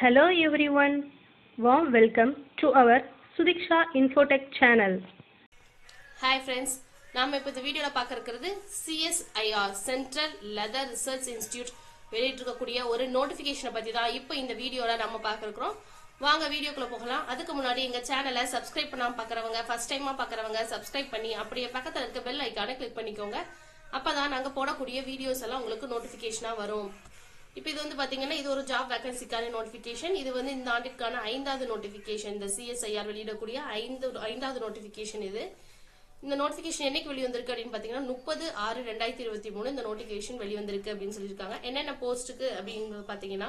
Hello everyone, warm welcome to our Sudiksha Infotech channel. Hi friends நாம இப்போ இந்த வீடியோவில் பார்க்க இருக்கிறது CSIR central leather research institute வெளியிட்டிருக்கக்கூடிய ஒரு நோட்டிஃபிகேஷனை பற்றி தான் இப்போ இந்த வீடியோவில் நம்ம பார்க்க இருக்கிறோம் வாங்க வீடியோக்குள்ள போகலாம் அதுக்கு முன்னாடி எங்கள் சேனலை சப்ஸ்கிரைப் பண்ணாமல் பார்க்குறவங்க ஃபர்ஸ்ட் டைமாக பார்க்குறவங்க சப்ஸ்கிரைப் பண்ணி அப்படியே பக்கத்தில் இருக்க பெல் ஐக்கானை கிளிக் பண்ணிக்கோங்க அப்போ தான் நாங்கள் போடக்கூடிய வீடியோஸ் எல்லாம் உங்களுக்கு நோட்டிஃபிகேஷனாக வரும் இப்போ இது வந்து பாத்தீங்கன்னா இது ஒரு ஜாப் வேகன்சிக்கான நோட்டிஃபிகேஷன் இது வந்து இந்த ஆண்டிற்கான ஐந்தாவது நோட்டிஃபிகேஷன் இந்த சிஎஸ்ஐஆர் வெளியிடக்கூடிய ஐந்து ஐந்தாவது நோட்டிஃபிகேஷன் இது இந்த நோட்டிஃபிகேஷன் என்னைக்கு வெளிவந்திருக்கு அப்படின்னு பாத்தீங்கன்னா முப்பது ஆறு ரெண்டாயிரத்தி இருபத்தி மூணு இந்த நோட்டிஃபிகேஷன் வெளிவந்திருக்கு அப்படின்னு சொல்லியிருக்காங்க என்னென்ன போஸ்ட்டுக்கு அப்படின்னு பாத்தீங்கன்னா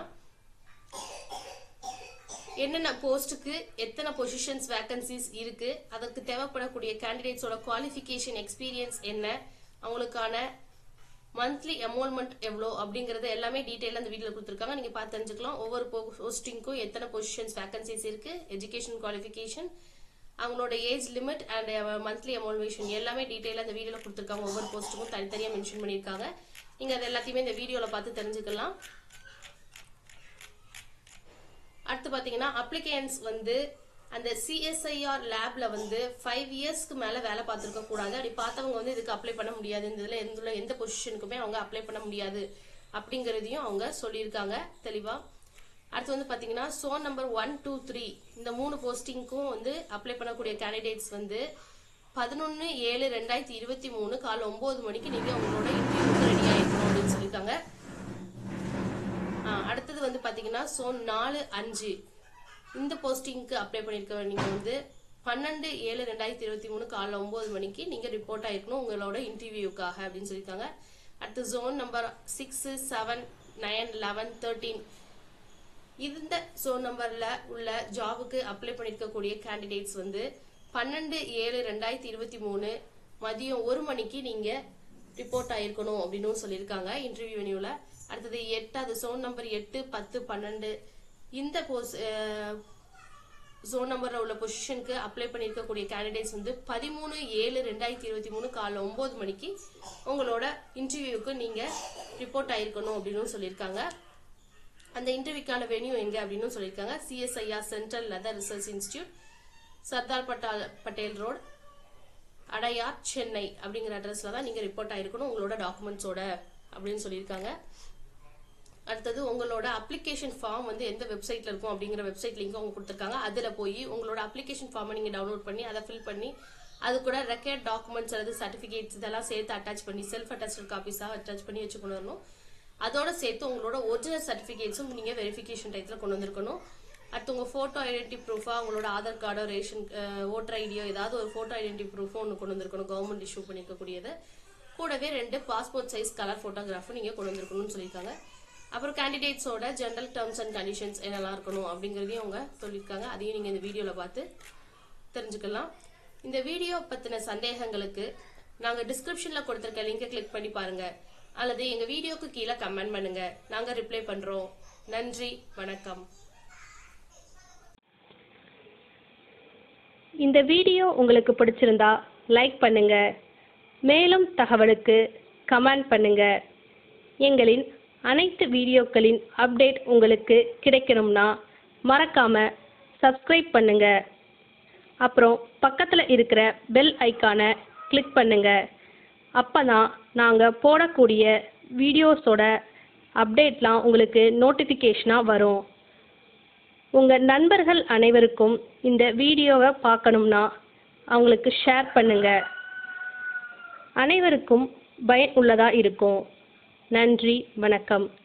என்னென்ன போஸ்ட்டுக்கு எத்தனை பொசிஷன்ஸ் வேகன்சிஸ் இருக்கு அதற்கு தேவைப்படக்கூடிய கேண்டிடேட்ஸோட குவாலிஃபிகேஷன் எக்ஸ்பீரியன்ஸ் என்ன அவங்களுக்கான மந்த்லி எமோல்மெண்ட் எவ்வளோ அப்படிங்கறது எல்லாமே டீட்டெயில் அந்த வீடியோவில் கொடுத்துருக்காங்க நீங்கள் பார்த்து தெரிஞ்சுக்கலாம் ஒவ்வொரு போஸ்டிங்க்கும் எத்தனை பொசிஷன்ஸ் வேகன்சிஸ் இருக்கு எஜுகேஷன் குவாலிஃபிகேஷன் அவங்களோட ஏஜ் லிமிட் அண்ட் மந்த்லி எமோல்வேஷன் எல்லாமே டீட்டெயிலாக அந்த வீடியோவில் கொடுத்துருக்காங்க ஒவ்வொரு போஸ்ட்டுக்கும் தனித்தனியாக மென்ஷன் பண்ணியிருக்காங்க நீங்கள் அது எல்லாத்தையுமே இந்த வீடியோவில் பார்த்து தெரிஞ்சுக்கலாம் அடுத்து பார்த்தீங்கன்னா அப்ளிகேன்ஸ் வந்து அந்த சிஎஸ்ஐஆர் லேப்ல வந்து ஃபைவ் இயர்ஸ்க்கு மேல வேலை பார்த்துருக்க கூடாது அப்படி பார்த்தவங்க வந்து இதுக்கு அப்ளை பண்ண முடியாது இந்த இதுல எந்த எந்த பொசிஷனுக்குமே அவங்க அப்ளை பண்ண முடியாது அப்படிங்கறதையும் அவங்க சொல்லியிருக்காங்க தெளிவா அடுத்து வந்து பாத்தீங்கன்னா zone number one two three இந்த மூணு போஸ்டிங்க்கும் வந்து அப்ளை பண்ணக்கூடிய கேண்டிடேட்ஸ் வந்து பதினொன்னு ஏழு ரெண்டாயிரத்தி இருபத்தி மூணு காலை ஒன்பது மணிக்கு நீங்க உங்களோட இன்டர்வியூக்கு ரெடி ஆயிருக்கணும் அப்படின்னு சொல்லியிருக்காங்க ஆ, அடுத்தது வந்து பாத்தீங்கன்னா சோன் நாலு அஞ்சு இந்த போஸ்டிங்க்கு அப்ளை பண்ணிருக்க நீங்க வந்து பன்னெண்டு ஏழு ரெண்டாயிரத்தி இருபத்தி மூணு காலைல ஒன்பது மணிக்கு நீங்க ரிப்போர்ட் ஆயிருக்கணும் உங்களோட இன்டர்வியூக்காக அப்படின்னு சொல்லியிருக்காங்க அடுத்து zone number six seven nine eleven thirteen இந்த ஜோன் நம்பர்ல உள்ள ஜாபுக்கு அப்ளை பண்ணிருக்கக்கூடிய கேண்டிடேட்ஸ் வந்து பன்னெண்டு ஏழு ரெண்டாயிரத்தி இருபத்தி மூணு மதியம் ஒரு மணிக்கு நீங்க ரிப்போர்ட் ஆயிருக்கணும் அப்படின்னு சொல்லியிருக்காங்க இன்டர்வியூ வெனியூல அடுத்தது எட்டாவது ஜோன் நம்பர் எட்டு பத்து பன்னெண்டு இந்த போஸ் ஜோன் நம்பர்ல உள்ள பொசிஷனுக்கு அப்ளை பண்ணிருக்கக்கூடிய கேண்டிடேட்ஸ் வந்து பதிமூணு ஏழு ரெண்டாயிரத்தி இருபத்தி மூணு காலைல ஒன்பது மணிக்கு உங்களோட இன்டர்வியூக்கு நீங்க ரிப்போர்ட் ஆயிருக்கணும் அப்படின்னு சொல்லியிருக்காங்க அந்த இன்டர்வியூக்கான வென்யூ எங்க அப்படின்னு சொல்லியிருக்காங்க CSIR central leather research institute Sardar பட்டால் பட்டேல் ரோட் அடையார் சென்னை அப்படிங்கிற அட்ரஸ்ல தான் நீங்க ரிப்போர்ட் ஆயிருக்கணும் உங்களோட டாக்குமெண்ட்ஸோட அப்படின்னு சொல்லியிருக்காங்க அடுத்தது உங்களோட அப்ளிகேஷன் ஃபார்ம் வந்து எந்த வெப்சைட்ல இருக்கும் அப்படிங்கிற வெப்சைட் லிங்க் அவங்க கொடுத்துருக்காங்க அதுல போய் உங்களோட அப்ளிகேஷன் ஃபார்மை நீங்க டவுன்லோட் பண்ணி அதை ஃபில் பண்ணி அது கூட ரெக்கார்ட் டாக்குமெண்ட்ஸ் அல்லது சர்டிபிகேட்ஸ் இதெல்லாம் சேர்த்து அட்டாச் பண்ணி செல்ஃப் அட்டாச்ட் காப்பீஸாக அட்டாச் பண்ணி வச்சு கொண்டு வரணும் அதோட சேர்த்து உங்களோட ஒரிஜினல் சர்டிஃபிகேட்ஸும் நீங்க வெரிஃபிகேஷன் டயத்தில் கொண்டு வந்திருக்கணும் அடுத்து உங்க போட்டோ ஐடென்டி ப்ரூஃபா உங்களோட ஆதார் கார்டோ ரேஷன் ஓட்டர் ஐடியோ ஏதாவது ஒரு போட்டோ ஐடென்டி ப்ரூஃபோ ஒன்று கொண்டு வந்திருக்கணும் கவர்மெண்ட் இஷ்யூ பண்ணிருக்கக்கூடியது கூடவே ரெண்டு பாஸ்போர்ட் சைஸ் கலர் போட்டோகிராஃபும் நீங்க கொண்டு வந்திருக்கணும்னு சொல்லியிருக்காங்க அப்புறம் கேண்டிடேட்ஸோட ஜெனரல் டேர்ம்ஸ் அண்ட் கண்டிஷன்ஸ் என்னெல்லாம் இருக்கணும் அப்படிங்கறதையும் அவங்க சொல்லியிருக்காங்க அதையும் நீங்க இந்த வீடியோல பார்த்து தெரிஞ்சுக்கலாம் இந்த வீடியோ பத்தின சந்தேகங்களுக்கு நாங்க டிஸ்கிரிப்ஷன்ல கொடுத்திருக்க லிங்கை கிளிக் பண்ணி பாருங்க அல்லது எங்க வீடியோக்கு கீழே கமெண்ட் பண்ணுங்க நாங்க ரிப்ளை பண்றோம் நன்றி வணக்கம் இந்த வீடியோ உங்களுக்கு பிடிச்சிருந்தா லைக் பண்ணுங்க மேலும் தகவலுக்கு கமெண்ட் பண்ணுங்க எங்களின் அனைத்து வீடியோக்களின் அப்டேட் உங்களுக்கு கிடைக்கணும்னா மறக்காம சப்ஸ்கிரைப் பண்ணுங்க அப்புறம் பக்கத்தில் இருக்கிற பெல் ஐக்கானை கிளிக் பண்ணுங்க அப்பதான் நாங்கள் போடக்கூடிய வீடியோஸோட அப்டேட்லாம் உங்களுக்கு நோட்டிஃபிகேஷனாக வரும் உங்கள் நண்பர்கள் அனைவருக்கும் இந்த வீடியோவை பார்க்கணும்னா அவங்களுக்கு ஷேர் பண்ணுங்க அனைவருக்கும் பயன் உள்ளதாக இருக்கும் நன்றி வணக்கம்